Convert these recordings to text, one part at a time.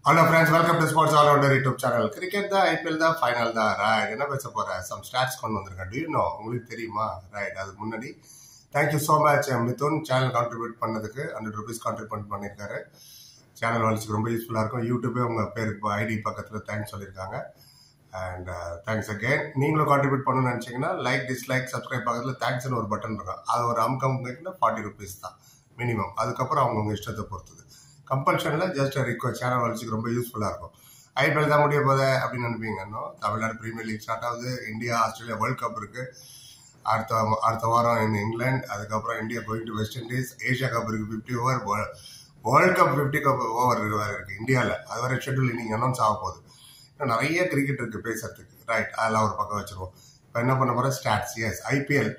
hello friends welcome to sports all rounder YouTube channel cricket தான் IPL தான் final தான் right என்ன பேச போறேன் சம் ஸ்டாட்ஸ் கொண்டு வந்திருக்கேன் டியூ நோ உங்களுக்கு தெரியுமா ரைட் அதுக்கு முன்னாடி thank you so much Mithun channel contribute பண்ணதுக்கு ஹண்ட்ரட் ருபீஸ் கான்ட்ரிபியூட் பண்ணியிருக்காரு சேனல் வளர்ச்சிக்கு ரொம்ப யூஸ்ஃபுல்லாக இருக்கும் யூடியூபே உங்கள் பேருக்கு ஐடி பக்கத்தில் தேங்க்ஸ் சொல்லியிருக்காங்க அண்ட் தேங்க்ஸ் அகேன் நீங்களும் கான்ட்ரிபியூட் பண்ணணும்னு நினச்சிங்கன்னா லைக் டிஸ்லைக் சப்ஸ்கிரைப் பக்கத்தில் தேங்க்ஸ்னு ஒரு பட்டன் இருக்கும் அது ஒரு அம்கம் ஃபார்ட்டி ருபீஸ் தான் மினிமம் அதுக்கப்புறம் அவங்கவுங்க இஷ்டத்தை பொறுத்தது கம்பல்ஷனில் ஜஸ்ட் ரிக்வஸ்ட் சேனல் வளர்ச்சிக்கு ரொம்ப யூஸ்ஃபுல்லாக இருக்கும் ஐபிஎல் தான் முடிய போதே அப்படின்னு நினைப்பீங்க இன்னும் தமிழ்நாடு பிரீமியர் லீக் ஸ்டார்ட் ஆகுது இந்தியா ஆஸ்திரேலியா வேர்ல்ட் கப் இருக்கு அடுத்த அடுத்த வாரம் இன் இங்கிலாந்து அதுக்கப்புறம் India going to West Indies Asia cup இருக்கு fifty over world cup fifty cup over இருக்கு இந்தியாவில் அது வரை ஷெட்யூல் இன்னைக்கு அனௌன்ஸ் ஆக போகுது இன்னும் நிறைய கிரிக்கெட் இருக்கு பேசுறதுக்கு ரைட் அதெல்லாம் ஒரு பக்கம் வச்சிருவோம் இப்போ என்ன பண்ண போகிறேன் ஸ்டாட்ஸ் எஸ் ஐபிஎல்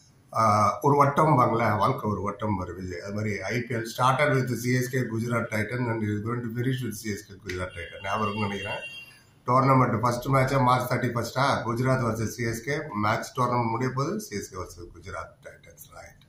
ஒரு வட்டம் பாங்களே வாழ்க்கை ஒரு வட்டம் வரும் விஜய் அது மாதிரி IPL started with CSK Gujarat titan and is going to finish with CSK Gujarat titan ஞாபகம் நினைக்கிறேன் டோர்னமெண்ட் ஃபர்ஸ்ட் மேட்சா மார்ச் தேர்ட்டி ஃபர்ஸ்டா Gujarat versus CSK match tournament முடிய போது CSK versus Gujarat titans right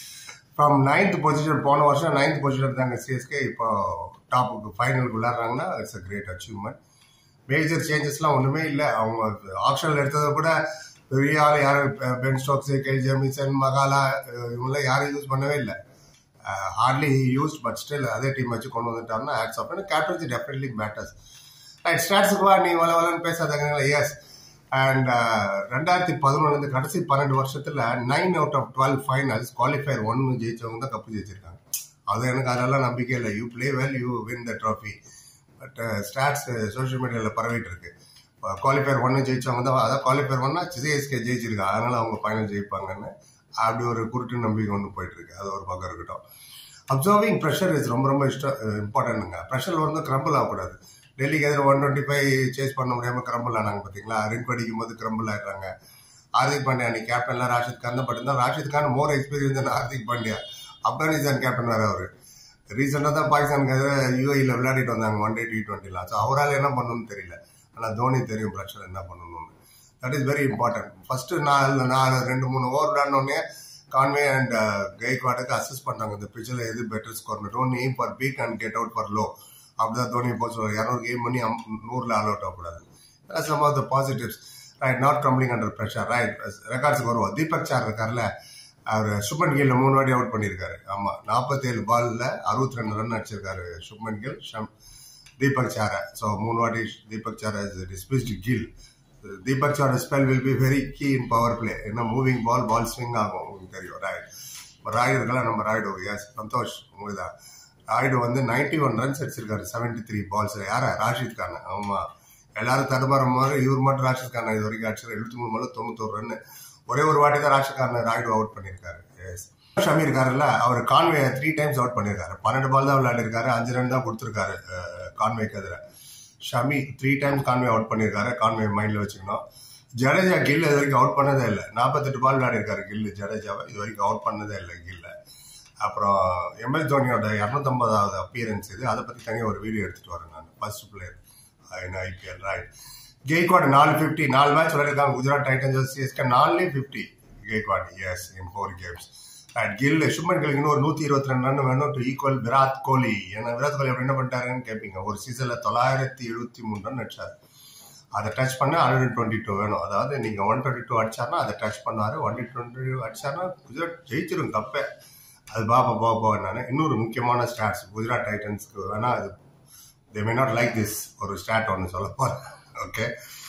from ninth position போன வருஷம் நைன்த் பொசிஷன் இருந்தாங்க சிஎஸ்கே இப்போ டாப்புக்கு ஃபைனலுக்கு விளாட்றாங்கன்னா it's a great achievement major சேஞ்சஸ்லாம் ஒன்றுமே இல்லை அவங்க ஆப்ஷனில் எடுத்ததை கூட பெரிய ஆள் யாரும் பென் ஸ்டோக்ஸ் கெல் ஜெமிசன் மகாலா இவங்களாம் யாரும் யூஸ் பண்ணவே இல்லை ஹார்ட்லி யூஸ் பட் ஸ்டில் அதே டீம் வச்சு கொண்டு வந்துட்டாங்கன்னா odds of captaincy definitely matters right ஸ்டாட்ஸுக்கு வா நீ வள வளன்னு பேசாதங்க எஸ் அண்ட் ரெண்டாயிரத்தி பதினொன்று கடைசி பன்னெண்டு வருஷத்துல nine out of twelve finals qualifier ஒன்னு ஜெயிச்சவங்க தான் கப்பு ஜெயிச்சிருக்காங்க அது எனக்கு அதெல்லாம் நம்பிக்கை இல்லை you play well you win the trophy but stats social மீடியாவில் பரவிட்டு இருக்கு குவாலிஃபயர் ஒன்று ஜெயிச்சவங்க தான் அதான் குவாலிஃபயர் ஒன்னா சிஎஸ்கே ஜெயிச்சிருக்காங்க அதனால அவங்க ஃபைனல் ஜெயிப்பாங்கன்னு அப்படி ஒரு குருட்டு நம்பிக்கை ஒன்று போயிட்டு இருக்கு அது ஒரு பக்கம் இருக்கட்டும் அப்சர்விங் ப்ரெஷர் இஸ் ரொம்ப ரொம்ப இஷ்டம் இம்பார்ட்டன்ட்டுங்க ப்ரெஷர் வந்து கிரம்பிள் ஆகக்கூடாது டெல்லிக்கு எதிராக ஒன் டுவெண்ட்டி ஃபைவ் சேஸ் பண்ண முடியாமல் கிரம்பிள் ஆனாங்க பார்த்தீங்களா ரிங்க் அடிக்கும் போது கிரம்பிள் ஆயிடுறாங்க ஹார்திக் பாண்டியா அன்னைக்கு கேப்டன்லாம் ராஷித் கான் தான் பட் இருந்தால் ராஷித் கான் மோர் எக்ஸ்பீரியன்ஸ் தான் ஹார்திக் பாண்டியா ஆப்கானிஸ்தான் கேப்டன் வேறு அவர் ரீசெண்டாக தான் பாகிஸ்தானுக்கு எதிராக யூஏயில் விளையாடிட்டு வந்தாங்க ஒன் டே டி டுவெண்ட்டிலாம் ஸோ அவரால் என்ன பண்ணணும்னு தெரியல ஆனால் தோனி தெரியும் ப்ரெஷர் என்ன பண்ணணும்னு that is very important first நாலு நாலு ரெண்டு மூணு ஓவர் விளையாடனோடனே கான்வே அண்ட் கெய்க்வாடுக்கு அசஸ் பண்ணாங்க இந்த பிச்சில் எது பெட்டர் ஸ்கோர்னு don't aim for peak and get out for low அப்படிதான் தோனி போச்சு இரநூறு கேம் பண்ணி நூறில் ஆல் அவுட் ஆகக்கூடாது some of the positives right not crumbling under pressure right ரெக்கார்ட்ஸுக்கு வருவோம் தீபக் சார் இருக்கார்ல அவர் சுப்மன் கில்ல மூணு வாட்டி அவுட் பண்ணியிருக்காரு ஆமாம் நாற்பத்தேழு பாலில் அறுபத்தி ரெண்டு ரன் அடிச்சிருக்காரு சுப்மன் கில் ஷம் தீபக் சாரை ஸோ மூணு வாட்டி தீபக் சார் இஸ் டிஸ்பிஸ்ட் கில் Deepak sir spell will be very key in power play என்ன மூவிங் பால் பால் ஸ்விங் ஆகும் உங்களுக்கு தெரியும் ரைட் ராய்டு இருக்கலாம் நம்ம ராய்டு எஸ் சந்தோஷ் உங்களுக்கு தான் ராய்டு வந்து நைன்டி ஒன் ரன்ஸ் அடிச்சிருக்காரு செவன்டி த்ரீ பால்ஸ் யார ராஷித் கான் ஆமா எல்லாரும் தடுமாறும் போது இவர் மட்டும் ராஷித் கான் இது வரைக்கும் அடிச்சிருக்காரு எழுபத்தி மூணு மேலே தொண்ணூத்தோரு ரன் ஒரே ஒரு வாட்டி தான் ராஷித் கான் ராய்டு அவுட் பண்ணியிருக்காரு எஸ் ஷமி இருக்காருல்ல அவர் கான்வே த்ரீ டைம்ஸ் அவுட் பண்ணியிருக்காரு பன்னெண்டு பால் தான் விளையாடிருக்காரு அஞ்சு ரன் தான் கொடுத்துருக்காரு கான்வேக்கு எதிராக Shami three times Conway out பண்ணியிருக்காரு கான்வே மைண்டில் வச்சுக்கணும் ஜடேஜா கில் இது வரைக்கும் அவுட் பண்ணதே இல்லை நாற்பத்தெட்டு பால் விளையாடிருக்காரு கில்லு ஜடேஜாவை இது வரைக்கும் அவுட் பண்ணதே இல்லை கில்ல அப்புறம் எம்எஸ் தோனியோட இரநூத்தம்பதாவது அப்பியரன்ஸ் இது அதை பற்றி தனியாக ஒரு வீடியோ எடுத்துட்டு வரேன் நான் first player in IPL right Gaikwad நாலு ஃபிஃப்டி நாலு மேட்ச் விளையாடிருக்காங்க குஜராத் டைட்டன்ஸ் சிஎஸ்கே நாலுலேயும் fifty Gaikwad is in four games at Gill Shubman Gill இன்னும் ஒரு நூற்றி இருபத்தி ரெண்டு ரன் வேணும் டு ஈக்குவல் விராட் கோலி ஏன்னா விராட் கோலி அப்படி என்ன பண்ணிட்டாருன்னு கேட்பீங்க ஒரு சீசனில் தொள்ளாயிரத்தி எழுபத்தி மூணு ரன் அடிச்சார் அதை டச் பண்ண ஹண்ட்ரட் டுவெண்ட்டி டூ வேணும் அதாவது நீங்கள் ஒன் டுவெண்ட்டி டூ அடிச்சார்னா அதை டச் பண்ணார் ஒன் டுவெண்ட்டி டூ அடிச்சார்னா குஜராத் ஜெயிச்சிரும் கப்பே அது பாப்பா பாப்பா நான் இன்னொரு முக்கியமான ஸ்டாட்ஸ் குஜராத் டைட்டன்ஸ்க்கு வேணா அது they may not like this ஒரு ஸ்டாட் ஒன்று சொல்ல போகிறேன் ஓகே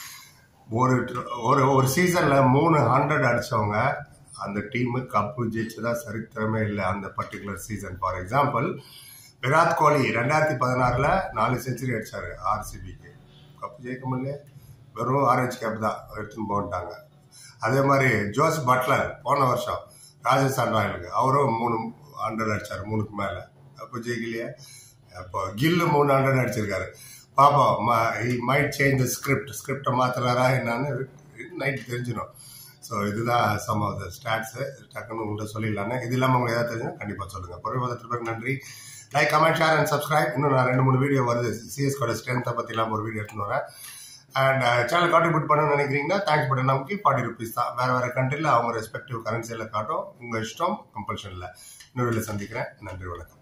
ஒரு ஒரு ஒரு சீசனில் மூணு ஹண்ட்ரட் அடித்தவங்க அந்த டீமு கப்பு ஜெயிச்சதா சரித்திரமே இல்லை அந்த particular season for example Virat Kohli ரெண்டாயிரத்தி பதினாறில் நாலு செஞ்சுரி அடிச்சாரு ஆர்சிபிக்கு கப்பு ஜெயிக்க முடியல வெறும் ஆரஞ்சு கேப் தான் எடுத்துன்னு போட்டாங்க அதே மாதிரி ஜோஸ் பட்லர் போன வருஷம் ராஜஸ்தான் ராயலுக்கு அவரும் மூணு ஹண்ட்ரட் அடிச்சார் மூணுக்கு மேலே அப்போ ஜெயிக்கலையே அப்போ கில்லு மூணு ஹண்ட்ரட் அடிச்சிருக்காரு பாப்போம் மைட் சேஞ்ச் த ஸ்கிரிப்ட் ஸ்கிரிப்டை மாத்துறாரா என்னன்னு நைட் தெரிஞ்சிடும் ஸோ இதுதான் சம் ஆஃப் த ஸ்டாட்ஸு டக்குன்னு உங்கள்கிட்ட சொல்லிடலான்னு இது இல்லாமல் உங்களுக்கு ஏதாவது தெரிஞ்சுன்னா கண்டிப்பாக சொல்லுங்கள் பொறுமை பதத்து பேருக்கு நன்றி like comment share and subscribe இன்னும் நான் ரெண்டு மூணு வீடியோ வருது சிஎஸ்கோட ஸ்ட்ரென்த்தை பற்றிலாம் ஒரு வீடியோ எடுத்துன்னு வரேன் அண்ட் சேனல் கான்ட்ரிபியூட் பண்ணணும்னு நினைக்கிறீங்கன்னா தேங்க்ஸ் பட்டன் நமக்கு ஃபார்ட்டி ருபீஸ் தான் வேறு வேறு கண்ட்ரியில் அவங்க ரெஸ்பெக்டிவ் கரன்சியில் காட்டும் உங்கள் இஷ்டம் கம்பல்ஷன் இல்லை இன்னொரு சந்திக்கிறேன் நன்றி வணக்கம்